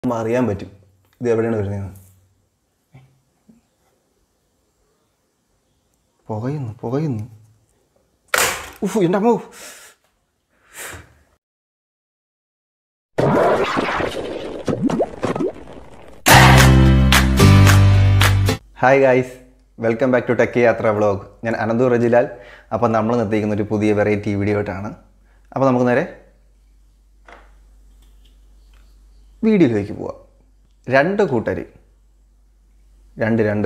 നമുക്ക് അറിയാൻ പറ്റും ഇത് എവിടെയാണ് വരുന്നതെന്ന് പുകയുന്നു പുകയുന്നു ഉഫ് എൻ്റെ അമ്മ hi guys welcome back to techie Yathra vlog ഞാൻ അനന്തു റജിലാൽ അപ്പോൾ നമ്മൾ നിർത്തിയിരിക്കുന്ന ഒരു പുതിയ വെറൈറ്റി വീഡിയോ ആയിട്ടാണ് അപ്പോൾ നമുക്ക് നേരെ വീഡിയോയിലേക്ക് പോവാം രണ്ട് കൂട്ടർ രണ്ട് രണ്ട്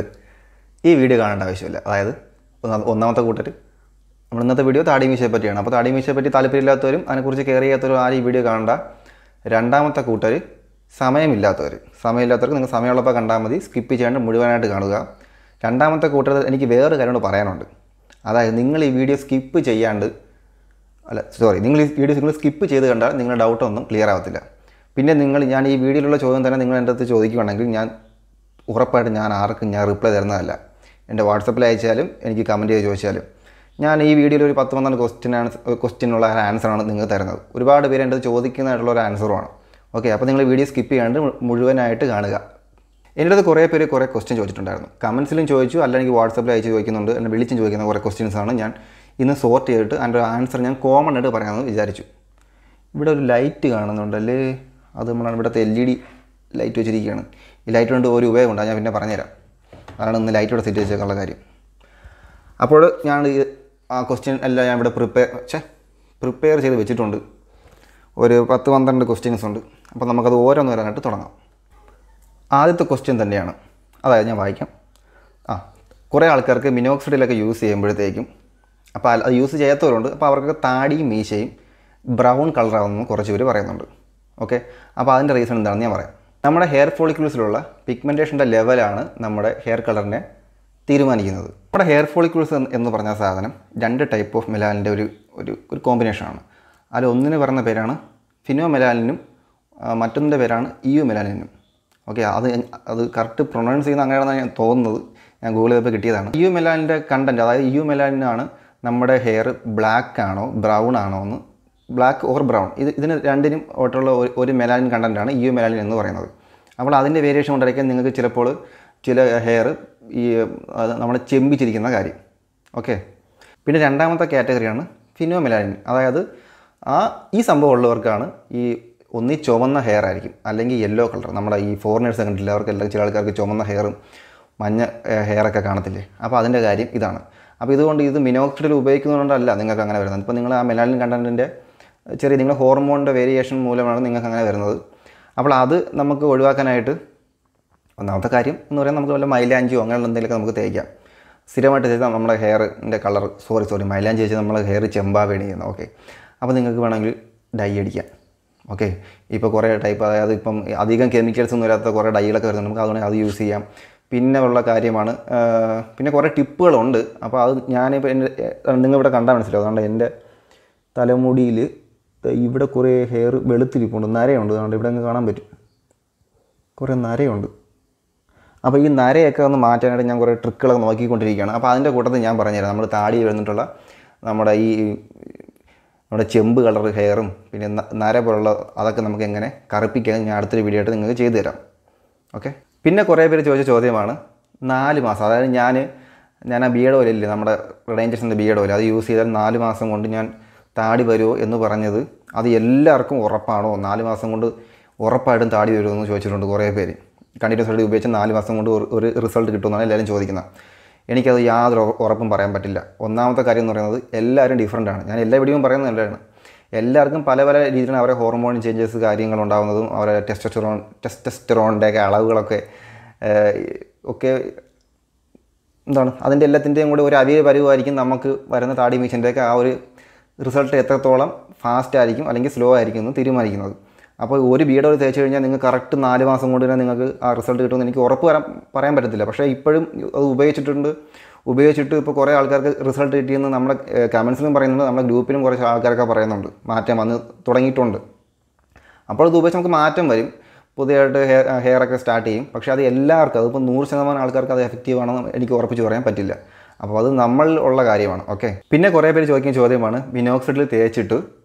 ഈ വീഡിയോ കാണേണ്ട ആവശ്യമില്ല അതായത് ഒന്നാ- ഒന്നാമത്തെ കൂട്ടർ നമ്മൾ ഇന്നത്തെ വീഡിയോ താടി മീശയെ പറ്റിയാണ് അപ്പോൾ താടി മീശയെ പറ്റി താല്പര്യമില്ലാത്തവരും അതിനെക്കുറിച്ച് കെയർ ചെയ്യാത്തവരും ആരും ഈ വീഡിയോ കാണണ്ട രണ്ടാമത്തെ കൂട്ടർ സമയമില്ലാത്തവർ സമയമില്ലാത്തവർക്ക് നിങ്ങൾ സമയമുള്ളപ്പോൾ കണ്ടാൽ മതി സ്കിപ്പ് ചെയ്യാണ്ട് മുഴുവനായിട്ട് കാണുക രണ്ടാമത്തെ കൂട്ടർ എനിക്ക് വേറൊരു കാര്യം കൂടെ പറയാനുണ്ട് അതായത് നിങ്ങൾ ഈ വീഡിയോ സ്കിപ്പ് ചെയ്യാണ്ട് അല്ല സോറി നിങ്ങൾ ഈ വീഡിയോ നിങ്ങൾ സ്കിപ്പ് ചെയ്ത് കണ്ടാൽ നിങ്ങളുടെ ഡൗട്ടൊന്നും ക്ലിയർ ആവത്തില്ല പിന്നെ നിങ്ങൾ ഞാൻ ഈ വീഡിയോയിലുള്ള ചോദ്യം തന്നെ നിങ്ങൾ എൻ്റെ അടുത്ത് ചോദിക്കുകയാണെങ്കിൽ ഞാൻ ഉറപ്പായിട്ടും ഞാൻ ആർക്കും ഞാൻ റിപ്ലൈ തരുന്നതല്ല എൻ്റെ വാട്സപ്പിൽ അയച്ചാലും എനിക്ക് കമൻറ്റ് ചെയ്ത് ചോദിച്ചാലും ഞാൻ ഈ വീഡിയോയിൽ ഒരു പത്ത് പന്ത്രണ്ട് ക്വസ്റ്റ്യൻ ക്വസ്റ്റ്യനുള്ള ഒരു ആൻസറാണ് നിങ്ങൾ തരുന്നത് ഒരുപാട് പേര് എൻ്റെ അടുത്ത് ചോദിക്കുന്നതായിട്ടുള്ള ഒരു ആൻസറുമാണ് ഓക്കെ അപ്പോൾ നിങ്ങൾ വീഡിയോ സ്കിപ്പ് ചെയ്യാണ്ട് മു- മുഴുവനായിട്ട് കാണുക എൻ്റെ അടുത്ത് കുറേ പേര് കുറേ ക്വസ്റ്റ്യൻ ചോദിച്ചിട്ടുണ്ടായിരുന്നു കമൻസിലും ചോദിച്ചു അല്ലെങ്കിൽ വാട്സപ്പിൽ അയച്ച് ചോദിക്കുന്നുണ്ട് എന്നെ വിളിച്ചും ചോദിക്കുന്ന കുറേ ക്വസ്റ്റ്യൻസാണ് ഞാൻ ഇന്ന് സോർട്ട് ചെയ്തിട്ട് അതിൻ്റെ ആൻസർ ഞാൻ കോമൺ ആയിട്ട് പറയാമെന്ന് വിചാരിച്ചു ഇവിടെ ഒരു ലൈറ്റ് കാണുന്നുണ്ടല്ലേ അത് നമ്മളാണ് ഇവിടുത്തെ എൽ ഇ ഡി ലൈറ്റ് വെച്ചിരിക്കുകയാണ് ഈ ലൈറ്റ് കൊണ്ട് ഒരു ഉപയോഗമുണ്ട് അത് ഞാൻ പിന്നെ പറഞ്ഞുതരാം അതാണ് ഇന്ന് ലൈറ്റ് ഇവിടെ സെറ്റ് വെച്ചേക്കുള്ള കാര്യം അപ്പോൾ ഞാൻ ഈ ആ ക്വസ്റ്റ്യൻ എല്ലാം ഞാൻ ഇവിടെ പ്രിപ്പയർ ഛേ പ്രിപ്പയർ ചെയ്ത് വെച്ചിട്ടുണ്ട് ഒരു പത്ത് പന്ത്രണ്ട് ക്വസ്റ്റ്യൻസ് ഉണ്ട് അപ്പോൾ നമുക്കത് ഓരോന്ന് വരാനായിട്ട് തുടങ്ങാം ആദ്യത്തെ ക്വസ്റ്റ്യൻ തന്നെയാണ് അതായത് ഞാൻ വായിക്കാം ആ കുറേ ആൾക്കാർക്ക് മിനോക്സിഡിലൊക്കെ യൂസ് ചെയ്യുമ്പോഴത്തേക്കും അപ്പോൾ അത് യൂസ് ചെയ്യാത്തവരുണ്ട് അപ്പോൾ അവർക്ക് താടിയും മീശയും ബ്രൗൺ കളറാവുമെന്ന് കുറച്ച് പേര് പറയുന്നുണ്ട് ഓക്കെ അപ്പോൾ അതിൻ്റെ റീസൺ എന്താണെന്ന് ഞാൻ പറയാം നമ്മുടെ ഹെയർ ഫോളിക്യൂൾസിലുള്ള പിഗ്മെൻറ്റേഷൻ്റെ ലെവലാണ് നമ്മുടെ ഹെയർ കളറിനെ തീരുമാനിക്കുന്നത് നമ്മുടെ ഹെയർ ഫോളിക്യൂൾസ് എന്ന് പറഞ്ഞ സാധനം രണ്ട് ടൈപ്പ് ഓഫ് മെലാലിൻ്റെ ഒരു ഒരു ഒരു കോമ്പിനേഷനാണ് അതിൽ ഒന്നിന് പറയുന്ന പേരാണ് ഫിനോ മെലാലിനും മറ്റൊന്നിൻ്റെ പേരാണ് ഇയു മെലാലിനും ഓക്കെ അത് എൻ- അത് കറക്റ്റ് പ്രൊണൗൺസ് ചെയ്യുന്ന അങ്ങനെയാണെന്ന് ഞാൻ തോന്നുന്നത് ഞാൻ ഗൂഗിൾ ചെയ്തപ്പോൾ കിട്ടിയതാണ് യു മെലാനിൻ്റെ കണ്ടൻറ്റ് അതായത് യു മെലാനിനാണ് നമ്മുടെ ഹെയർ ബ്ലാക്ക് ആണോ ബ്രൗൺ ആണോ എന്ന് ബ്ലാക്ക് ഓർ ബ്രൗൺ ഇത് ഇതിന് രണ്ടിനും ആയിട്ടുള്ള ഒരു- ഒരു മെലാനിൻ കണ്ടൻറ്റാണ് യു മെലാനിൻ എന്ന് പറയുന്നത് അപ്പോൾ അതിൻ്റെ വേരിയേഷൻ കൊണ്ടായിരിക്കും നിങ്ങൾക്ക് ചിലപ്പോൾ ചില ഹെയർ ഈ അത് നമ്മളെ ചെമ്പിച്ചിരിക്കുന്ന കാര്യം ഓക്കെ പിന്നെ രണ്ടാമത്തെ കാറ്റഗറിയാണ് ഫിനോ മെലാനിൻ അതായത് ആ ഈ സംഭവം ഉള്ളവർക്കാണ് ഈ ഒന്നീ ചുവന്ന ഹെയർ ആയിരിക്കും അല്ലെങ്കിൽ യെല്ലോ കളർ നമ്മുടെ ഈ ഫോറിനേഴ്സ് കണ്ടിട്ടില്ല അവർക്കെല്ലാം ചില ആൾക്കാർക്ക് ചുവന്ന ഹെയറും മഞ്ഞ ഹെയറൊക്കെ കാണത്തില്ലേ അപ്പോൾ അതിൻ്റെ കാര്യം ഇതാണ് അപ്പോൾ ഇതുകൊണ്ട് ഇത് മിനോക്സിഡിൽ ഉപയോഗിക്കുന്നതുകൊണ്ടല്ല നിങ്ങൾക്ക് അങ്ങനെ വരുന്നത് ഇപ്പോൾ നിങ്ങൾ ആ മെലാനിൻ കണ്ടൻറ്റിൻ്റെ ചെറിയ നിങ്ങളുടെ ഹോർമോണിൻ്റെ വേരിയേഷൻ മൂലമാണ് നിങ്ങൾക്ക് അങ്ങനെ വരുന്നത് അപ്പോൾ അത് നമുക്ക് ഒഴിവാക്കാനായിട്ട് ഒന്നാമത്തെ കാര്യം എന്ന് പറയുന്നത് നമുക്ക് വല്ല മൈലാഞ്ചിയോ അങ്ങനെയുള്ള എന്തെങ്കിലുമൊക്കെ നമുക്ക് തേക്കാം സ്ഥിരമായിട്ട് ചെയ്താൽ നമ്മുടെ ഹെയറിൻ്റെ കളർ സോറി സോറി മൈലാഞ്ചി വെച്ച് നമ്മൾ ഹെയർ ചെമ്പാവേണി ചെയ്യുന്നത് ഓക്കെ അപ്പോൾ നിങ്ങൾക്ക് വേണമെങ്കിൽ ഡൈ അടിക്കാം ഓക്കെ ഇപ്പോൾ കുറേ ടൈപ്പ് അതായത് ഇപ്പം അധികം കെമിക്കൽസ് ഒന്നും വരാത്ത കുറേ ഡൈകളൊക്കെ വരുന്നുണ്ട് നമുക്ക് അതുകൊണ്ട് അത് യൂസ് ചെയ്യാം പിന്നെ ഉള്ള കാര്യമാണ് ആ, പിന്നെ കുറേ ടിപ്പുകളുണ്ട് അപ്പോൾ അത് ഞാനിപ്പോൾ എൻ്റെ നിങ്ങൾ ഇവിടെ കണ്ടാൽ മനസ്സിലാവും അതുകൊണ്ട് എൻ്റെ തലമുടിയിൽ ഇവിടെ കുറേ ഹെയർ വെളുത്തിരിപ്പുണ്ട് നരയുണ്ട് അതുകൊണ്ട് ഇവിടെ അങ്ങ് കാണാൻ പറ്റും കുറേ നരയുണ്ട് അപ്പോൾ ഈ നരയൊക്കെ ഒന്ന് മാറ്റാനായിട്ട് ഞാൻ കുറേ ട്രിക്കുകളൊക്കെ നോക്കിക്കൊണ്ടിരിക്കുകയാണ് അപ്പോൾ അതിൻ്റെ കൂട്ടത്തിൽ ഞാൻ പറഞ്ഞുതരാം നമ്മൾ താടി വരുന്നിട്ടുള്ള നമ്മുടെ ഈ നമ്മുടെ ചെമ്പ് കളർ ഹെയറും പിന്നെ ന- നര പോലുള്ള അതൊക്കെ നമുക്ക് എങ്ങനെ കറുപ്പിക്കാൻ ഞാൻ അടുത്തൊരു വീഡിയോ ആയിട്ട് നിങ്ങൾക്ക് ചെയ്തു തരാം ഓക്കെ പിന്നെ കുറേ പേര് ചോദിച്ച ചോദ്യമാണ് നാല് മാസം അതായത് ഞാൻ ഞാൻ ആ ബിയഡ് ഓയിൽ ഇല്ലേ നമ്മുടെ റിഡേഞ്ചസിൻ്റെ ബിയഡ് ഓയിൽ അത് യൂസ് ചെയ്താൽ നാല് മാസം കൊണ്ട് ഞാൻ താടി വരുമോ എന്ന് പറഞ്ഞത് അത് എല്ലാവർക്കും ഉറപ്പാണോ നാല് മാസം കൊണ്ട് ഉറപ്പായിട്ടും താടി വരുമോ എന്ന് ചോദിച്ചിട്ടുണ്ട് കുറേ പേര് കണ്ടിന്യൂസ് ആയിട്ട് ഉപയോഗിച്ച് നാല് മാസം കൊണ്ട് ഒരു- ഒരു റിസൾട്ട് കിട്ടുമെന്നാണ് എല്ലാവരും ചോദിക്കുന്നത് എനിക്കത് യാതൊരു ഉറ- ഉറപ്പും പറയാൻ പറ്റില്ല ഒന്നാമത്തെ കാര്യം എന്ന് പറയുന്നത് എല്ലാവരും ഡിഫറെൻ്റ് ആണ് ഞാൻ എല്ലാ വീഡിയോയും പറയുന്നത് നല്ലതാണ് എല്ലാവർക്കും പല പല രീതിയിലാണ് അവരെ ഹോർമോൺ ചേഞ്ചസ് കാര്യങ്ങൾ ഉണ്ടാകുന്നതും അവരെ ടെസ്റ്റസ്റ്ററോൺ ടെസ്റ്റസ്റ്ററോണിൻ്റെ ഒക്കെ അളവുകളൊക്കെ ഏഹ്, ഒക്കെ എന്താണ് അതിൻ്റെ എല്ലാത്തിൻ്റെയും കൂടി ഒരു അവിയ പരുവായിരിക്കും നമുക്ക് വരുന്ന താടി മീശൻ്റെയൊക്കെ ആ ഒരു റിസൾട്ട് എത്രത്തോളം ഫാസ്റ്റ് ആയിരിക്കും അല്ലെങ്കിൽ സ്ലോ ആയിരിക്കും എന്ന് തീരുമാനിക്കുന്നത് അപ്പോൾ ഒരു ബീഡ് ഒരു തേച്ച് കഴിഞ്ഞാൽ നിങ്ങൾക്ക് കറക്റ്റ് നാല് മാസം കൊണ്ട് തന്നെ നിങ്ങൾക്ക് ആ റിസൾട്ട് കിട്ടുമെന്ന് എനിക്ക് ഉറപ്പ് വരാൻ പറയാൻ പറ്റത്തില്ല പക്ഷേ ഇപ്പോഴും അത് ഉപയോഗിച്ചിട്ടുണ്ട് ഉപയോഗിച്ചിട്ട് ഇപ്പോൾ കുറേ ആൾക്കാർക്ക് റിസൾട്ട് കിട്ടിയെന്ന് നമ്മുടെ കമൻസിലും പറയുന്നുണ്ട് നമ്മുടെ ഗ്രൂപ്പിലും കുറച്ച് ആൾക്കാരൊക്കെ പറയുന്നുണ്ട് മാറ്റം വന്ന് തുടങ്ങിയിട്ടുണ്ട് അപ്പോൾ ഇത് ഉപയോഗിച്ച് നമുക്ക് മാറ്റം വരും പുതിയതായിട്ട് ഹെയർ ഹെയറൊക്കെ സ്റ്റാർട്ട് ചെയ്യും പക്ഷേ അത് എല്ലാവർക്കും അതിപ്പോൾ നൂറ് ശതമാനം ആൾക്കാർക്ക് അത് എഫക്റ്റീവ് ആണെന്ന് എനിക്ക് ഉറപ്പിച്ച് പറയാൻ പറ്റില്ല അപ്പോൾ അത് നമ്മൾ ഉള്ള കാര്യമാണ് ഓക്കെ പിന്നെ കുറേ പേര് ചോദിക്കുന്ന ചോദ്യമാണ് മിനോക്സിഡിൽ തേച്ചിട്ട്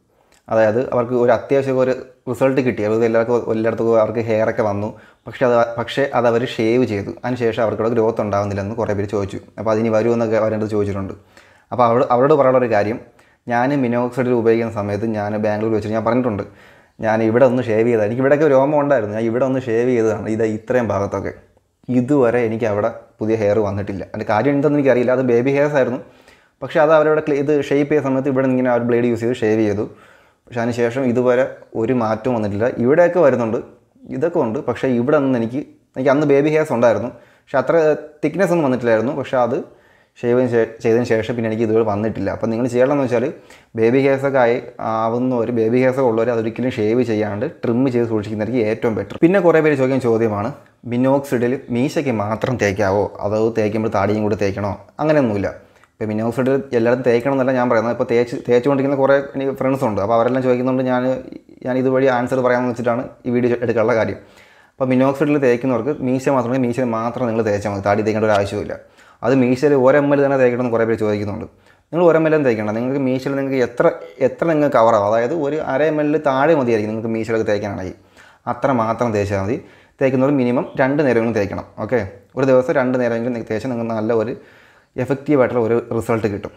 അതായത് അവർക്ക് ഒരു അത്യാവശ്യം ഒരു റിസൾട്ട് കിട്ടി അത് എല്ലാവർക്കും എല്ലായിടത്തും അവർക്ക് ഹെയർ ഒക്കെ വന്നു പക്ഷേ അത് പക്ഷേ അത് അവർ ഷേവ് ചെയ്തു അതിനുശേഷം അവർക്കിവിടെ ഗ്രോത്ത് ഉണ്ടാകുന്നില്ലെന്ന് കുറേ പേര് ചോദിച്ചു അപ്പോൾ അതിന് വരുമെന്നൊക്കെ അവരെടുത്ത് ചോദിച്ചിട്ടുണ്ട് അപ്പോൾ അവരോട് അവരോട് പറയാനുള്ള ഒരു കാര്യം ഞാൻ മിനോക്സൈഡിൽ ഉപയോഗിക്കുന്ന സമയത്ത് ഞാൻ ബാംഗ്ലൂർ വെച്ചിട്ട് ഞാൻ പറഞ്ഞിട്ടുണ്ട് ഞാൻ ഇവിടെ ഒന്ന് ഷേവ് ചെയ്താൽ എനിക്ക് ഇവിടെയൊക്കെ രോമം ഉണ്ടായിരുന്നു ഞാൻ ഇവിടെ ഒന്ന് ഷേവ് ചെയ്തതാണ് ഇത് ഇത്രയും ഭാഗത്തൊക്കെ ഇതുവരെ എനിക്ക് അവിടെ പുതിയ ഹെയർ വന്നിട്ടില്ല അതിൻ്റെ കാര്യം എന്തെന്ന് എനിക്കറിയില്ല അത് ബേബി ഹെയർസ് ആയിരുന്നു പക്ഷേ അത് അവരവിടെ ക്ലീ- ഇത് ഷേപ്പ് ചെയ്ത സമയത്ത് ഇവിടെ ഇങ്ങനെ അവർ ബ്ലേഡ് യൂസ് ചെയ്ത് ഷേവ് ചെയ്തു പക്ഷേ അതിന് ശേഷം ഇതുവരെ ഒരു മാറ്റവും വന്നിട്ടില്ല ഇവിടെയൊക്കെ വരുന്നുണ്ട് ഇതൊക്കെ ഉണ്ട് പക്ഷേ ഇവിടെ നിന്ന് എനിക്ക് എനിക്ക് അന്ന് ബേബി ഹെയർസ് ഉണ്ടായിരുന്നു പക്ഷേ അത്ര തിക്നെസ് ഒന്നും വന്നിട്ടില്ലായിരുന്നു പക്ഷേ അത് ഷേവ് ചെയ്തതിന് ശേഷം പിന്നെ എനിക്ക് ഇതുവരെ വന്നിട്ടില്ല അപ്പോൾ നിങ്ങൾ ചെയ്യണമെന്ന് വെച്ചാൽ ബേബി ഹെയർസ് ഒക്കെ ആയി ആവുന്നവർ ബേബി ഹെയർസ് ഒക്കെ ഉള്ളവർ അതൊരിക്കലും ഷേവ് ചെയ്യാണ്ട് ട്രിം ചെയ്ത് സൂക്ഷിക്കുന്നതായിരിക്കും ഏറ്റവും ബെറ്റർ പിന്നെ കുറേ പേര് ചോദിക്കുന്ന ചോദ്യമാണ് മിനോക്സിഡിൽ മീശയ്ക്ക് മാത്രം തേക്കാവോ അതോ തേക്കുമ്പോൾ താടിയും കൂടി തേക്കണോ അങ്ങനെയൊന്നുമില്ല ഇപ്പോൾ മിനോക്സിഡിൽ എല്ലായിടത്തും തേക്കണം എന്നല്ല ഞാൻ പറയുന്നത് ഇപ്പോൾ തേച്ച് തേച്ചുകൊണ്ടിരിക്കുന്ന കുറേ എനിക്ക് ഫ്രണ്ട്സ് ഉണ്ട് അപ്പോൾ അവരെല്ലാം ചോദിക്കുന്നുണ്ട് ഞാൻ ഞാൻ ഇതുവഴി ആൻസർ പറയാമെന്ന് വെച്ചിട്ടാണ് ഈ വീഡിയോ എടുക്കാനുള്ള കാര്യം അപ്പോൾ മിനോക്സിഡിൽ തേക്കുന്നവർക്ക് മീശ മാത്രമേ മീശ മാത്രം നിങ്ങൾ തേച്ചാൽ മതി താടി തേക്കേണ്ട ഒരു ആവശ്യമില്ല അത് മീശയിൽ ഒരു എം എൽ തന്നെ തേക്കണമെന്ന് കുറേ പേര് ചോദിക്കുന്നുണ്ട് നിങ്ങൾ ഒരു എം എൽ തേക്കണം നിങ്ങൾക്ക് മീശയിൽ നിങ്ങൾക്ക് എത്ര എത്ര നിങ്ങൾക്ക് കവറാവും അതായത് ഒരു അര എം എല്ലിൽ താഴെ മതിയായിരിക്കും നിങ്ങൾക്ക് മീശയിലൊക്കെ തേക്കാനാണെങ്കിൽ അത്ര മാത്രം തേച്ചാൽ മതി തേക്കുന്നവർ മിനിമം രണ്ട് നേരമെങ്കിലും തേക്കണം ഓക്കെ ഒരു ദിവസം രണ്ട് നേരമെങ്കിലും തേച്ചാൽ നിങ്ങൾക്ക് നല്ല ഒരു എഫക്റ്റീവായിട്ടുള്ള ഒരു റിസൾട്ട് കിട്ടും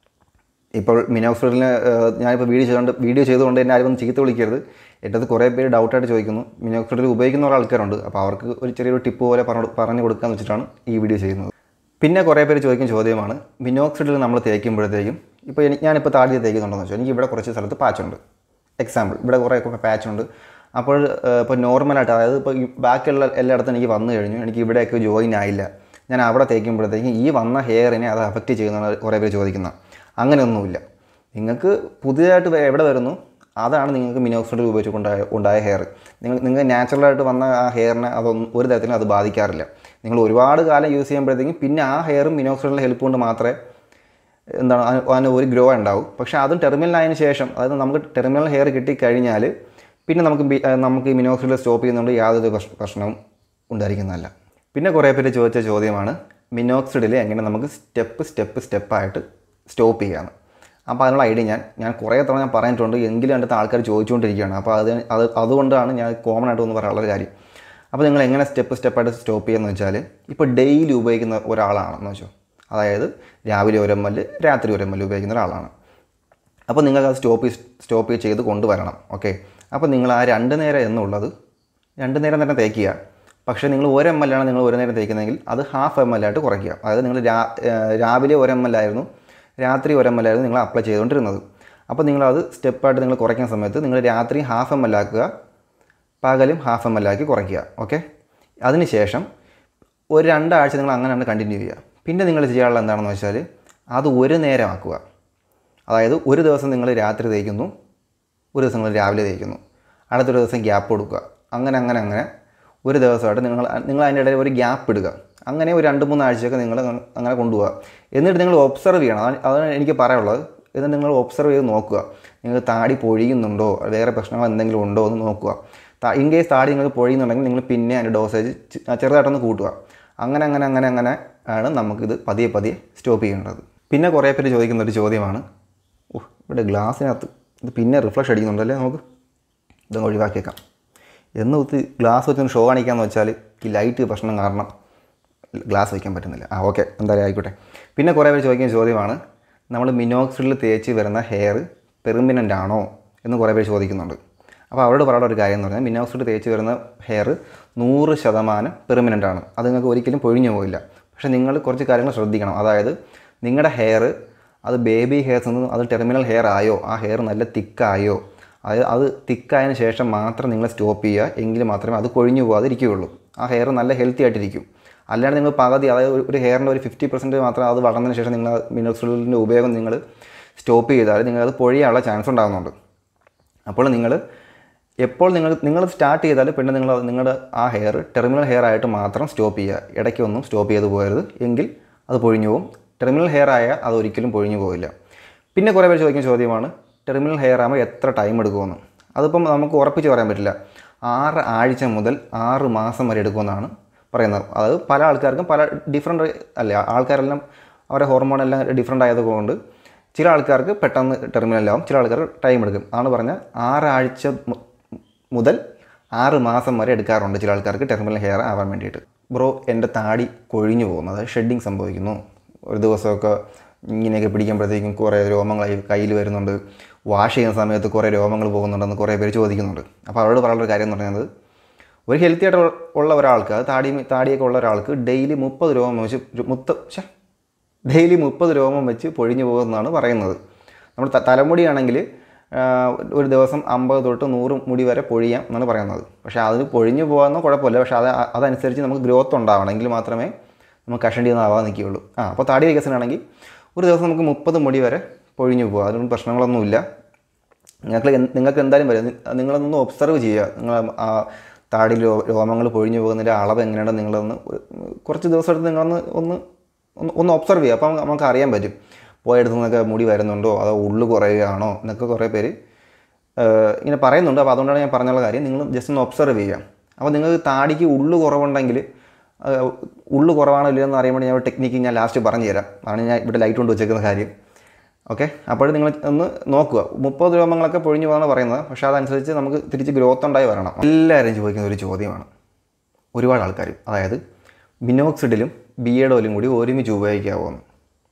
ഇപ്പോൾ മിനോക്സിഡിന് ഞാനിപ്പോൾ വീഡിയോ ചെയ്തുകൊണ്ട് വീഡിയോ ചെയ്തുകൊണ്ട് എന്നെ ആരും ഒന്ന് ചീത്ത വിളിക്കരുത് എൻ്റെ അടുത്ത് കുറേ പേര് ഡൗട്ടായിട്ട് ചോദിക്കുന്നു മിനോക്സിഡിൽ ഉപയോഗിക്കുന്ന കുറേ ആൾക്കാരുണ്ട് അപ്പോൾ അവർക്ക് ഒരു ചെറിയൊരു ടിപ്പ് പോലെ പറഞ്ഞു പറഞ്ഞു കൊടുക്കാമെന്ന് വെച്ചിട്ടാണ് ഈ വീഡിയോ ചെയ്യുന്നത് പിന്നെ കുറേ പേര് ചോദിക്കുന്ന ചോദ്യമാണ് മിനോക്സിഡിൽ നമ്മൾ തേക്കുമ്പോഴത്തേക്കും ഇപ്പോൾ എനിക്ക് ഞാനിപ്പോൾ താടി തേക്കുന്നുണ്ടെന്ന് വെച്ചാൽ എനിക്ക് ഇവിടെ കുറച്ച് സ്ഥലത്ത് പാച്ചുണ്ട് എക്സാമ്പിൾ ഇവിടെ കുറേ പാച്ചുണ്ട് അപ്പോൾ ഏഹ്, ഇപ്പോൾ നോർമലായിട്ട് അതായത് ഇപ്പോൾ ഈ ബാക്കിയുള്ള എല്ലായിടത്തും എനിക്ക് വന്നു കഴിഞ്ഞു എനിക്ക് ഇവിടെയൊക്കെ ജോയിൻ ആയില്ല ഞാൻ അവിടെ തേക്കുമ്പോഴത്തേക്കും ഈ വന്ന ഹെയറിനെ അത് അഫക്റ്റ് ചെയ്യുന്ന കുറേ പേര് ചോദിക്കുന്ന അങ്ങനെയൊന്നുമില്ല നിങ്ങൾക്ക് പുതിയതായിട്ട് വേ- എവിടെ വരുന്നു അതാണ് നിങ്ങൾക്ക് മിനോക്സിഡിൽ ഉപയോഗിച്ചുകൊണ്ടായ ഉണ്ടായ ഹെയർ നിങ്ങൾ നിങ്ങൾ നാച്ചുറലായിട്ട് വന്ന ആ ഹെയറിനെ അതൊന്നും ഒരു തരത്തിലും അത് ബാധിക്കാറില്ല നിങ്ങൾ ഒരുപാട് കാലം യൂസ് ചെയ്യുമ്പോഴത്തേക്കും പിന്നെ ആ ഹെയറും മിനോക്സിഡിൻ്റെ ഹെൽപ്പ് കൊണ്ട് മാത്രമേ എന്താണ് അതിന് അതിന് ഒരു ഗ്രോ ഉണ്ടാവും പക്ഷേ അതും ടെർമിനൽ ആയതിനു ശേഷം അതായത് നമുക്ക് ടെർമിനൽ ഹെയർ കിട്ടിക്കഴിഞ്ഞാൽ പിന്നെ നമുക്ക് ബി- ഏഹ് നമുക്ക് ഈ മിനോക്സിഡിൽ സ്റ്റോപ്പ് ചെയ്യുന്നതുകൊണ്ട് യാതൊരു പ്രശ്- പ്രശ്നവും ഉണ്ടായിരിക്കുന്നതല്ല പിന്നെ കുറേ പേര് ചോദിച്ച ചോദ്യമാണ് മിനോക്സിഡിൽ എങ്ങനെ നമുക്ക് സ്റ്റെപ്പ് സ്റ്റെപ്പ് സ്റ്റെപ്പായിട്ട് സ്റ്റോപ്പ് ചെയ്യാമെന്ന് അപ്പോൾ അതിനുള്ള ഐഡിയ ഞാൻ ഞാൻ കുറേ തവണ ഞാൻ പറഞ്ഞിട്ടുണ്ട് എങ്കിലും എൻ്റെ അടുത്ത് ആൾക്കാർ ചോദിച്ചുകൊണ്ടിരിക്കുകയാണ് അപ്പോൾ അത് അത് അതുകൊണ്ടാണ് ഞാൻ കോമൺ ആയിട്ട് ഒന്ന് പറയാനുള്ള ഒരു കാര്യം അപ്പോൾ നിങ്ങൾ എങ്ങനെ സ്റ്റെപ്പ് സ്റ്റെപ്പായിട്ട് സ്റ്റോപ്പ് ചെയ്യുമെന്ന് വെച്ചാൽ ഇപ്പോൾ ഡെയിലി ഉപയോഗിക്കുന്ന ഒരാളാണെന്ന് വെച്ചോ അതായത് രാവിലെ ഒരു എം എൽ രാത്രി ഒരു എം എൽ ഉപയോഗിക്കുന്ന ഒരാളാണ് അപ്പോൾ നിങ്ങൾക്ക് അത് സ്റ്റോപ്പ് സ്റ്റോപ്പ് ചെയ്ത് കൊണ്ടുവരണം ഓക്കെ അപ്പോൾ നിങ്ങൾ ആ രണ്ട് നേരം എന്നുള്ളത് രണ്ട് നേരം തന്നെ തേക്കുക പക്ഷേ നിങ്ങൾ ഒരു എം എൽ ആണ് നിങ്ങൾ ഒരു നേരം തേക്കുന്നതെങ്കിൽ അത് ഹാഫ് എം എൽ ആയിട്ട് കുറയ്ക്കുക അതായത് നിങ്ങൾ രാ ഏഹ് രാവിലെ ഒരു എം എൽ ആയിരുന്നു രാത്രി ഒരു എം എൽ ആയിരുന്നു നിങ്ങൾ അപ്ലൈ ചെയ്തുകൊണ്ടിരുന്നത് അപ്പോൾ നിങ്ങളത് സ്റ്റെപ്പായിട്ട് നിങ്ങൾ കുറയ്ക്കുന്ന സമയത്ത് നിങ്ങൾ രാത്രി ഹാഫ് എം എൽ ആക്കുക പകലും ഹാഫ് എം എൽ ആക്കി കുറയ്ക്കുക ഓക്കെ അതിനുശേഷം ഒരു രണ്ടാഴ്ച നിങ്ങൾ അങ്ങനെ തന്നെ കണ്ടിന്യൂ ചെയ്യുക പിന്നെ നിങ്ങൾ ചെയ്യാനുള്ള എന്താണെന്ന് വെച്ചാൽ അത് ഒരു നേരം ആക്കുക അതായത് ഒരു ദിവസം നിങ്ങൾ രാത്രി തേക്കുന്നു ഒരു ദിവസം നിങ്ങൾ രാവിലെ തേക്കുന്നു അടുത്തൊരു ദിവസം ഗ്യാപ്പ് കൊടുക്കുക അങ്ങനെ അങ്ങനെ അങ്ങനെ ഒരു ദിവസമായിട്ട് നിങ്ങൾ നിങ്ങൾ അതിൻ്റെ ഇടയിൽ ഒരു ഗ്യാപ്പ് ഇടുക അങ്ങനെ ഒരു രണ്ട് മൂന്ന് ആഴ്ചയൊക്കെ നിങ്ങൾ അങ്ങനെ കൊണ്ടുപോകുക എന്നിട്ട് നിങ്ങൾ ഒബ്സർവ് ചെയ്യണം അതാണ് അതാണ് എനിക്ക് പറയാനുള്ളത് എന്നിട്ട് നിങ്ങൾ ഒബ്സർവ് ചെയ്ത് നോക്കുക നിങ്ങൾ താടി പൊഴിയുന്നുണ്ടോ വേറെ പ്രശ്നങ്ങൾ എന്തെങ്കിലും ഉണ്ടോ എന്ന് നോക്കുക ഇൻ കേസ് താടി നിങ്ങൾക്ക് പൊഴിയുന്നുണ്ടെങ്കിൽ നിങ്ങൾ പിന്നെ അതിൻ്റെ ഡോസേജ് ചെറുതായിട്ടൊന്ന് കൂട്ടുക അങ്ങനെ അങ്ങനെ അങ്ങനെ അങ്ങനെ ആണ് നമുക്കിത് പതിയെ പതിയെ സ്റ്റോപ്പ് ചെയ്യേണ്ടത് പിന്നെ കുറേ പേര് ചോദിക്കുന്ന ഒരു ചോദ്യമാണ് ഓ ഇവിടെ ഗ്ലാസ്സിനകത്ത് ഇത് പിന്നെ റിഫ്ലക്ഷൻ അടിക്കുന്നുണ്ടല്ലേ നമുക്ക് ഇതങ്ങ് ഒഴിവാക്കിയേക്കാം എന്ന് കുത്തി ഗ്ലാസ് വെച്ചൊന്ന് ഷോ കാണിക്കാമെന്ന് വെച്ചാൽ ഈ ലൈറ്റ് പ്രശ്നം കാരണം ഗ്ലാസ് വയ്ക്കാൻ പറ്റുന്നില്ല ആ ഓക്കെ എന്തായാലും ആയിക്കോട്ടെ പിന്നെ കുറേ പേര് ചോദിക്കുന്ന ചോദ്യമാണ് നമ്മൾ മിനോക്സിഡിൽ തേച്ച് വരുന്ന ഹെയർ പെർമനൻ്റ് ആണോ എന്ന് കുറേ പേര് ചോദിക്കുന്നുണ്ട് അപ്പോൾ അവരോട് പറയാനുള്ള ഒരു കാര്യം എന്ന് പറഞ്ഞാൽ മിനോക്സിഡ് തേച്ച് വരുന്ന ഹെയർ നൂറ് ശതമാനം പെർമനൻ്റ് ആണ് അത് നിങ്ങൾക്ക് ഒരിക്കലും പൊഴിഞ്ഞു പോകില്ല പക്ഷേ നിങ്ങൾ കുറച്ച് കാര്യങ്ങൾ ശ്രദ്ധിക്കണം അതായത് നിങ്ങളുടെ ഹെയർ അത് ബേബി ഹെയർസ് നിന്ന് അത് ടെർമിനൽ ഹെയർ ആയോ ആ ഹെയർ നല്ല തിക്കായോ അത് അത് തിക്കായതിനു ശേഷം മാത്രം നിങ്ങൾ സ്റ്റോപ്പ് ചെയ്യുക എങ്കിൽ മാത്രമേ അത് കൊഴിഞ്ഞു പോകാതിരിക്കുകയുള്ളൂ ആ ഹെയർ നല്ല ഹെൽത്തി ആയിട്ടിരിക്കും അല്ലാണ്ട് നിങ്ങൾ പകുതി അതായത് ഒരു- ഒരു ഹെയറിൻ്റെ ഒരു ഫിഫ്റ്റി പെർസെൻറ്റ് മാത്രം അത് വളർന്നതിന് ശേഷം നിങ്ങൾ മിനോക്സിഡിൻ്റെ ഉപയോഗം നിങ്ങൾ സ്റ്റോപ്പ് ചെയ്താൽ നിങ്ങളത് പൊഴിയാനുള്ള ചാൻസ് ഉണ്ടാകുന്നുണ്ട് അപ്പോൾ നിങ്ങൾ എപ്പോൾ നിങ്ങൾ നിങ്ങൾ സ്റ്റാർട്ട് ചെയ്താൽ പിന്നെ നിങ്ങൾ നിങ്ങളുടെ ആ ഹെയർ ടെർമിനൽ ഹെയർ ആയിട്ട് മാത്രം സ്റ്റോപ്പ് ചെയ്യുക ഇടയ്ക്കൊന്നും സ്റ്റോപ്പ് ചെയ്ത് പോകരുത് എങ്കിൽ അത് പൊഴിഞ്ഞു പോകും ടെർമിനൽ ഹെയർ ആയാൽ അത് ഒരിക്കലും പൊഴിഞ്ഞു പോകില്ല പിന്നെ കുറേ പേര് ചോദിക്കുന്ന ചോദ്യമാണ് ടെർമിനൽ ഹെയർ ആകുമ്പോൾ എത്ര ടൈം എടുക്കുമെന്ന് അതിപ്പം നമുക്ക് ഉറപ്പിച്ച് പറയാൻ പറ്റില്ല ആറ് ആഴ്ച മുതൽ ആറ് മാസം വരെ എടുക്കുമെന്നാണ് പറയുന്നത് അതായത് പല ആൾക്കാർക്കും പല ഡിഫറെൻ്റ് അല്ലേ ആൾക്കാരെല്ലാം അവരുടെ ഹോർമോൺ എല്ലാം ഡിഫറെൻ്റ് ആയതുകൊണ്ട് ചില ആൾക്കാർക്ക് പെട്ടെന്ന് ടെർമിനലാവും ചില ആൾക്കാർക്ക് ടൈം എടുക്കും അതാണ് പറഞ്ഞാൽ ആറാഴ്ച മു- മുതൽ ആറ് മാസം വരെ എടുക്കാറുണ്ട് ചില ആൾക്കാർക്ക് ടെർമിനൽ ഹെയർ ആവാൻ വേണ്ടിയിട്ട് ബ്രോ എൻ്റെ താടി കൊഴിഞ്ഞു പോകുന്നു അതായത് ഷെഡിങ് സംഭവിക്കുന്നു ഒരു ദിവസമൊക്കെ ഇങ്ങനെയൊക്കെ പിടിക്കുമ്പോഴത്തേക്കും കുറേ രോമങ്ങളായി കയ്യിൽ വരുന്നുണ്ട് വാഷ് ചെയ്യുന്ന സമയത്ത് കുറേ രോമങ്ങൾ പോകുന്നുണ്ടെന്ന് കുറേ പേര് ചോദിക്കുന്നുണ്ട് അപ്പോൾ അവരോട് പറയാനുള്ള കാര്യം എന്ന് പറയുന്നത് ഒരു ഹെൽത്തി ആയിട്ട് ഉള്ള ഒരാൾക്ക് അത് താടി താടിയൊക്കെ ഉള്ള ഒരാൾക്ക് ഡെയിലി മുപ്പത് രോമം വെച്ച് മുത്ത ശ്ശെ, ഡെയിലി മുപ്പത് രോമം വെച്ച് പൊഴിഞ്ഞു പോകുമെന്നാണ് പറയുന്നത് നമ്മൾ ത- തലമുടിയാണെങ്കിൽ ആ, ഒരു ദിവസം അമ്പത് തൊട്ട് നൂറ് മുടി വരെ പൊഴിയാം എന്നാണ് പറയുന്നത് പക്ഷേ അതിന് പൊഴിഞ്ഞു പോകാമെന്ന് കുഴപ്പമില്ല പക്ഷേ അത് അതനുസരിച്ച് നമുക്ക് ഗ്രോത്ത് ഉണ്ടാവണം എങ്കിൽ മാത്രമേ നമുക്ക് കഷണ്ടി ഒന്നും ആവാൻ നിൽക്കുകയുള്ളൂ ആ അപ്പോൾ താടി വികസനമാണെങ്കിൽ ഒരു ദിവസം നമുക്ക് മുപ്പത് മുടി വരെ പൊഴിഞ്ഞു പോകാം അതിനൊന്നും പ്രശ്നങ്ങളൊന്നുമില്ല നിങ്ങൾക്ക് എന്ത് നിങ്ങൾക്ക് എന്തായാലും വരും നി- നിങ്ങളൊന്ന് ഒബ്സർവ് ചെയ്യുക നിങ്ങൾ ആ താടി രോമങ്ങൾ പൊഴിഞ്ഞു പോകുന്നതിൻ്റെ അളവ് എങ്ങനെയാണ് നിങ്ങളൊന്ന് ഒരു- കുറച്ച് ദിവസം എടുത്ത് നിങ്ങളൊന്ന് ഒന്ന് ഒന്ന് ഒന്ന് ഒബ്സർവ് ചെയ്യുക അപ്പം നമുക്ക് അറിയാൻ പറ്റും പോയടുത്ത് നിന്നൊക്കെ മുടി വരുന്നുണ്ടോ അതോ ഉള്ളു കുറയുകയാണോ എന്നൊക്കെ കുറേ പേര് ഏഹ്, ഇങ്ങനെ പറയുന്നുണ്ട് അപ്പോൾ അതുകൊണ്ടാണ് ഞാൻ പറഞ്ഞുള്ള കാര്യം നിങ്ങൾ ജസ്റ്റ് ഒന്ന് ഒബ്സർവ് ചെയ്യുക അപ്പോൾ നിങ്ങൾക്ക് താടിക്ക് ഉള്ളു കുറവുണ്ടെങ്കിൽ ഏഹ്, ഉള്ളു കുറവാണോ ഇല്ലയോ എന്ന് അറിയാൻ വേണ്ടി ഞാൻ ടെക്നിക്ക് ഞാൻ ലാസ്റ്റ് പറഞ്ഞു തരാം അതാണ് ഞാൻ ഇവിടെ ലൈറ്റ് കൊണ്ട് വെച്ചേക്കുന്ന കാര്യം ഓക്കെ അപ്പോൾ നിങ്ങൾ ഒന്ന് നോക്കുക മുപ്പത് രോമങ്ങളൊക്കെ പൊഴിഞ്ഞു പോകാന്ന് പറയുന്നത് പക്ഷേ അതനുസരിച്ച് നമുക്ക് തിരിച്ച് ഗ്രോത്ത് ഉണ്ടായി വരണം എല്ലാവരും ചോദിക്കുന്ന ഒരു ചോദ്യമാണ് ഒരുപാട് ആൾക്കാർ അതായത് മിനോക്സിഡിലും ബിയഡോയിലും കൂടി ഒരുമിച്ച് ഉപയോഗിക്കാവുമെന്ന്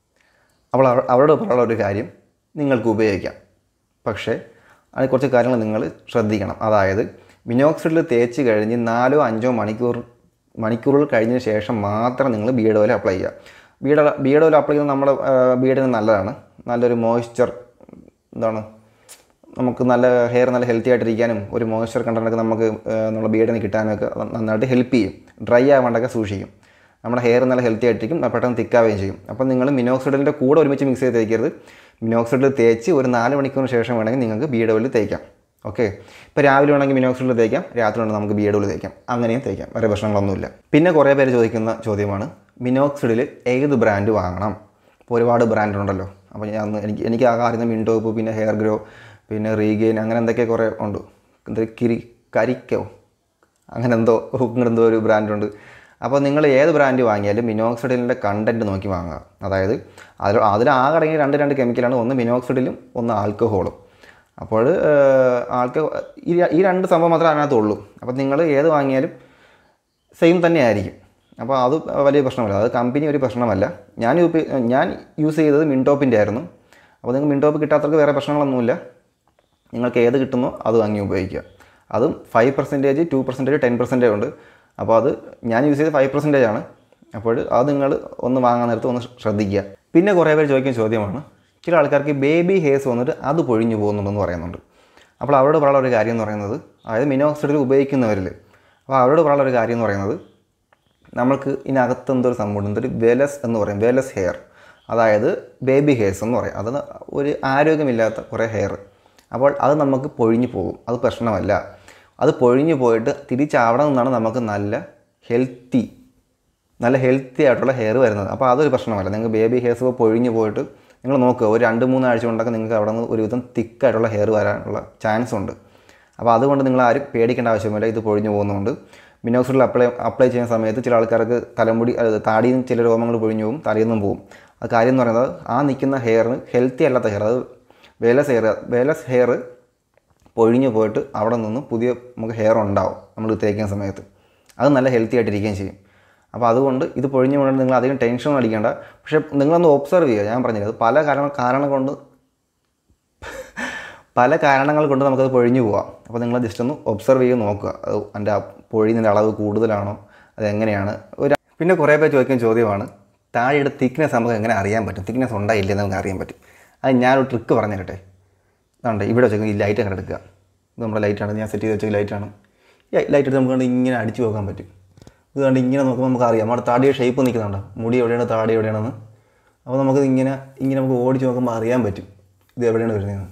അപ്പോൾ അവ- അവരോട് പറയാനുള്ള ഒരു കാര്യം നിങ്ങൾക്ക് ഉപയോഗിക്കാം പക്ഷേ അതിന് കുറച്ച് കാര്യങ്ങൾ നിങ്ങൾ ശ്രദ്ധിക്കണം അതായത് മിനോക്സിഡിൽ തേച്ച് കഴിഞ്ഞ് നാലോ അഞ്ചോ മണിക്കൂർ മണിക്കൂറുകൾ കഴിഞ്ഞതിന് ശേഷം മാത്രം നിങ്ങൾ ബിയഡ് ഓയിൽ അപ്ലൈ ചെയ്യുക ബിയഡ് ബിയഡ് ഓയിൽ അപ്ലൈ ചെയ്യുന്നത് നമ്മുടെ ബിയഡിന് നല്ലതാണ് നല്ലൊരു മോയ്സ്ചർ എന്താണ് നമുക്ക് നല്ല ഹെയർ നല്ല ഹെൽത്തി ആയിട്ടിരിക്കാനും ഒരു മോയ്സ്ചർ കണ്ടൻറ്റൊക്കെ നമുക്ക് ആ, നമ്മുടെ ബിയഡിന് കിട്ടാനൊക്കെ നന്നായിട്ട് ഹെൽപ്പ് ചെയ്യും ഡ്രൈ ആവാണ്ടൊക്കെ സൂക്ഷിക്കും നമ്മുടെ ഹെയർ നല്ല ഹെൽത്തി ആയിട്ടിരിക്കും പെട്ടെന്ന് തിക്കാവുകയും ചെയ്യും അപ്പോൾ നിങ്ങൾ മിനോക്സിഡിൻ്റെ കൂടെ ഒരുമിച്ച് മിക്സ് ചെയ്ത് തേക്കരുത് മിനോക്സിഡിൽ തേച്ച് ഒരു നാല് മണിക്കൂറിന് ശേഷം വേണമെങ്കിൽ നിങ്ങൾക്ക് ബിയഡ് ഓയിൽ തേക്കാം ഓക്കെ ഇപ്പോൾ രാവിലെ വേണമെങ്കിൽ മിനോക്സിഡിൽ തേക്കാം രാത്രി വേണമെങ്കിൽ നമുക്ക് ബിയഡ് ഓയിൽ തേക്കാം അങ്ങനെയും തേക്കാം വേറെ പ്രശ്നങ്ങളൊന്നുമില്ല പിന്നെ കുറേ പേര് ചോദിക്കുന്ന ചോദ്യമാണ് മിനോക്സിഡിൽ ഏത് ബ്രാൻഡ് വാങ്ങണം ഇപ്പോൾ ഒരുപാട് ബ്രാൻഡ് ഉണ്ടല്ലോ അപ്പോൾ ഞാൻ ഒന്ന് എനിക്ക് എനിക്ക് ആകെ അറിയുന്ന മിൻടോപ്പ് പിന്നെ ഹെയർ ഗ്രോ പിന്നെ റീഗെയിൻ അങ്ങനെ എന്തൊക്കെ കുറേ ഉണ്ട് എന്ത് കിരി കരിക്കോ അങ്ങനെ എന്തോ അങ്ങനെ എന്തോ ഒരു ബ്രാൻഡുണ്ട് അപ്പോൾ നിങ്ങൾ ഏത് ബ്രാൻഡ് വാങ്ങിയാലും മിനോക്സിഡിലിൻ്റെ കണ്ടൻറ്റ് നോക്കി വാങ്ങുക അതായത് അതിൽ അതിൽ ആകെ അടങ്ങിയ രണ്ട് രണ്ട് കെമിക്കലാണ് ഒന്ന് മിനോക്സിഡിലും ഒന്ന് ആൽക്കഹോളും അപ്പോൾ ആൾക്ക് ഈ ര- ഈ രണ്ട് സംഭവം മാത്രമേ അതിനകത്തുള്ളൂ അപ്പോൾ നിങ്ങൾ ഏത് വാങ്ങിയാലും സെയിം തന്നെയായിരിക്കും അപ്പോൾ അത് വലിയ പ്രശ്നമല്ല അത് കമ്പനി ഒരു പ്രശ്നമല്ല ഞാൻ യൂപ്പ് ഞാൻ യൂസ് ചെയ്തത് മിൻടോപ്പിൻ്റെ ആയിരുന്നു അപ്പോൾ നിങ്ങൾക്ക് മിൻടോപ്പ് കിട്ടാത്തവർക്ക് വേറെ പ്രശ്നങ്ങളൊന്നുമില്ല നിങ്ങൾക്ക് ഏത് കിട്ടുന്നോ അത് വാങ്ങി ഉപയോഗിക്കുക അതും five percentage to percentage ten percentage ഉണ്ട് അപ്പോൾ അത് ഞാൻ യൂസ് ചെയ്ത് ഫൈവ് പെർസെൻറ്റേജ് ആണ് അപ്പോൾ അത് നിങ്ങൾ ഒന്ന് വാങ്ങാൻ നേരത്ത് ഒന്ന് ശ്രദ്ധിക്കുക പിന്നെ കുറേ പേര് ചോദിക്കുന്ന ചോദ്യമാണ് ചില ആൾക്കാർക്ക് ബേബി ഹെയർസ് വന്നിട്ട് അത് പൊഴിഞ്ഞു പോകുന്നുണ്ടെന്ന് പറയുന്നുണ്ട് അപ്പോൾ അവരോട് പറയാനുള്ള ഒരു കാര്യം എന്ന് പറയുന്നത് അതായത് മിനോക്സിഡിൽ ഉപയോഗിക്കുന്നവരിൽ അപ്പോൾ അവരോട് പറയാനുള്ള ഒരു കാര്യം എന്ന് പറയുന്നത് നമ്മൾക്ക് ഇതിനകത്ത് എന്തോ ഒരു സംഭവമുണ്ട് എന്തൊരു വെലസ് എന്ന് പറയും വെലസ് ഹെയർ അതായത് ബേബി ഹെയർസ് എന്ന് പറയും അത് ഒരു ആരോഗ്യമില്ലാത്ത കുറേ ഹെയർ അപ്പോൾ അത് നമുക്ക് പൊഴിഞ്ഞു പോകും അത് പ്രശ്നമല്ല അത് പൊഴിഞ്ഞു പോയിട്ട് തിരിച്ച് അവിടെ നിന്നാണ് നമുക്ക് നല്ല ഹെൽത്തി നല്ല ഹെൽത്തി ആയിട്ടുള്ള ഹെയർ വരുന്നത് അപ്പോൾ അതൊരു പ്രശ്നമല്ല നിങ്ങൾക്ക് ബേബി ഹെയർസ് ഇപ്പോൾ പൊഴിഞ്ഞു പോയിട്ട് നിങ്ങൾ നോക്കുക ഒരു രണ്ട് മൂന്ന് ആഴ്ച കൊണ്ടൊക്കെ നിങ്ങൾക്ക് അവിടെ നിന്ന് ഒരുവിധം തിക്കായിട്ടുള്ള ഹെയർ വരാനുള്ള ചാൻസ് ഉണ്ട് അപ്പോൾ അതുകൊണ്ട് നിങ്ങൾ ആരും പേടിക്കേണ്ട ആവശ്യമില്ല ഇത് പൊഴിഞ്ഞു പോകുന്നതുകൊണ്ട് മിനോക്സിഡിൽ അപ്ലൈ അപ്ലൈ ചെയ്യുന്ന സമയത്ത് ചില ആൾക്കാർക്ക് തലമുടി അത് താടിയിൽ നിന്ന് ചില രോമങ്ങൾ പൊഴിഞ്ഞു പോകും തലയിൽ നിന്നും പോകും അത് കാര്യം എന്ന് പറയുന്നത് ആ നിൽക്കുന്ന ഹെയറിന് ഹെൽത്തി അല്ലാത്ത ഹെയർ അത് വേലസ് ഹെയർ വേലസ് ഹെയർ പൊഴിഞ്ഞു പോയിട്ട് അവിടെ നിന്ന് പുതിയ നമുക്ക് ഹെയർ ഉണ്ടാവും നമ്മൾ തേക്കുന്ന സമയത്ത് അത് നല്ല ഹെൽത്തി ആയിട്ടിരിക്കുകയും ചെയ്യും അപ്പോൾ അതുകൊണ്ട് ഇത് പൊഴിഞ്ഞു പോകേണ്ട നിങ്ങൾ അധികം ടെൻഷൻ അടിക്കേണ്ട പക്ഷേ നിങ്ങളൊന്ന് ഒബ്സർവ് ചെയ്യുക ഞാൻ പറഞ്ഞില്ല അത് പല കാരണം കാരണം കൊണ്ട് പല കാരണങ്ങൾ കൊണ്ട് നമുക്കത് പൊഴിഞ്ഞു പോവാം അപ്പോൾ നിങ്ങൾ ജസ്റ്റ് ഒന്ന് ഒബ്സർവ് ചെയ്ത് നോക്കുക അത് അതിൻ്റെ ആ പൊഴിയുന്നതിൻ്റെ അളവ് കൂടുതലാണോ അതെങ്ങനെയാണ് ഒരു പിന്നെ കുറേ പേര് ചോദിക്കുന്ന ചോദ്യമാണ് താഴെയുടെ തിക്നെസ് നമുക്ക് എങ്ങനെ അറിയാൻ പറ്റും തിക്നെസ് ഉണ്ടോ ഇല്ലെന്ന് നമുക്ക് അറിയാൻ പറ്റും അത് ഞാനൊരു ട്രിക്ക് പറഞ്ഞു തരട്ടെ അതുകൊണ്ട് ഇവിടെ വെച്ചേക്കും ഈ ലൈറ്റ് അങ്ങനെ എടുക്കുക ഇത് നമ്മുടെ ലൈറ്റാണ് ഞാൻ സെറ്റ് ചെയ്ത് വെച്ച ലൈറ്റാണ് ഈ ലൈറ്റ് എടുത്ത് നമുക്ക് കണ്ട് ഇങ്ങനെ അടിച്ചു നോക്കാൻ പറ്റും ഇത് കണ്ട് ഇങ്ങനെ നോക്കുമ്പോൾ നമുക്ക് അറിയാം നമ്മുടെ താടിയുടെ ഷേപ്പ് നിൽക്കുന്നുണ്ടോ മുടി എവിടെയാണ് താടി എവിടെയാണെന്ന് അപ്പോൾ നമുക്കിത് ഇങ്ങനെ ഇങ്ങനെ നമുക്ക് ഓടിച്ച് നോക്കുമ്പോൾ അറിയാൻ പറ്റും ഇത് എവിടെയാണ് വരുന്നതെന്ന്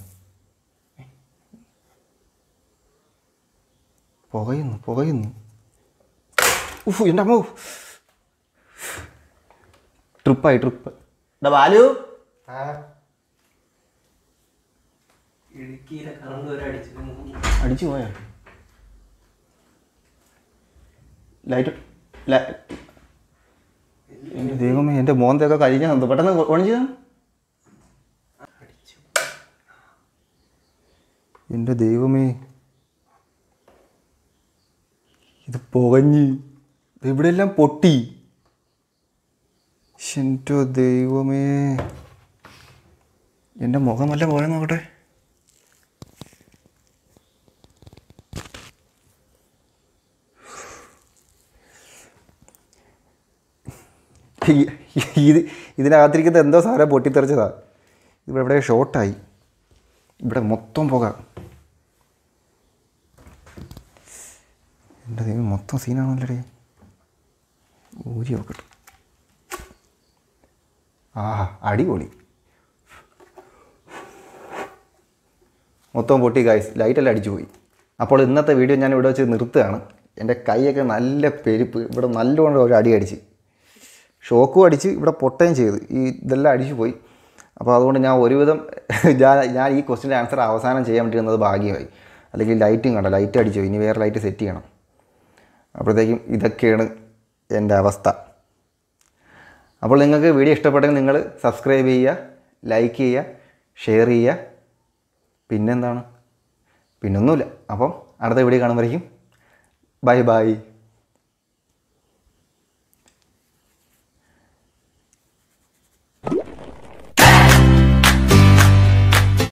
പുകയുന്നു പുകയുന്നു ഉഫ് എൻ്റെ അമ്മ ട്രിപ്പായി ട്രിപ്പ് എടാ ബാലു ഇടുക്കിയിലെ കറണ്ട് വരെ അടിച്ചിരുന്നു അടിച്ചു പോയാ ലൈറ്റ് എൻ്റെ ദൈവമേ എൻ്റെ മോന്തൊക്കെ കഴിക്കാൻ പെട്ടെന്ന് ഒണിച്ചു എൻ്റെ ദൈവമേ ഇത് പുകഞ്ഞ് ഇവിടെ എല്ലാം പൊട്ടി എൻ്റെ ദൈവമേ എൻ്റെ മുഖം വല്ല പോയ നോക്കട്ടെ ഈ- ഇത് ഇതിനകത്തിരിക്കുന്ന എന്തോ സാധനം പൊട്ടിത്തെറിച്ചതാ ഇവിടെ ഇവിടെ ഷോർട്ടായി ഇവിടെ മൊത്തം പുക എൻ്റെ ദൈവം മൊത്തം സീനാണല്ലേ ഊരി നോക്കട്ടെ ആ അടിപൊളി മൊത്തം പൊട്ടി ഗായ്സ് ലൈറ്റെല്ലാം അടിച്ചു പോയി അപ്പോൾ ഇന്നത്തെ വീഡിയോ ഞാൻ ഇവിടെ വെച്ച് നിർത്തുകയാണ് എൻ്റെ കൈയൊക്കെ നല്ല പെരുപ്പ് ഇവിടെ നല്ലോണം ഒരു അടി അടിച്ച് ഷോക്കും അടിച്ച് ഇവിടെ പൊട്ടുകയും ചെയ്തു ഈ ഇതെല്ലാം അടിച്ചു പോയി അപ്പോൾ അതുകൊണ്ട് ഞാൻ ഒരുവിധം ഞാൻ ഞാൻ ഈ ക്വസ്റ്റിൻ്റെ ആൻസർ അവസാനം ചെയ്യാൻ വേണ്ടി വന്നത് ഭാഗ്യമായി അല്ലെങ്കിൽ ലൈറ്റും കണ്ട ലൈറ്റ് അടിച്ചു പോയി. ഇനി വേറെ ലൈറ്റ് സെറ്റ് ചെയ്യണം അപ്പോഴത്തേക്കും ഇതൊക്കെയാണ് എൻ്റെ അവസ്ഥ അപ്പോൾ നിങ്ങൾക്ക് വീഡിയോ ഇഷ്ടപ്പെട്ടെങ്കിൽ നിങ്ങൾ സബ്സ്ക്രൈബ് ചെയ്യുക ലൈക്ക് ചെയ്യുക ഷെയർ ചെയ്യുക പിന്നെന്താണ് പിന്നൊന്നുമില്ല അപ്പം അടുത്ത വീഡിയോ കാണുമ്പോഴേക്കും ബൈ ബൈ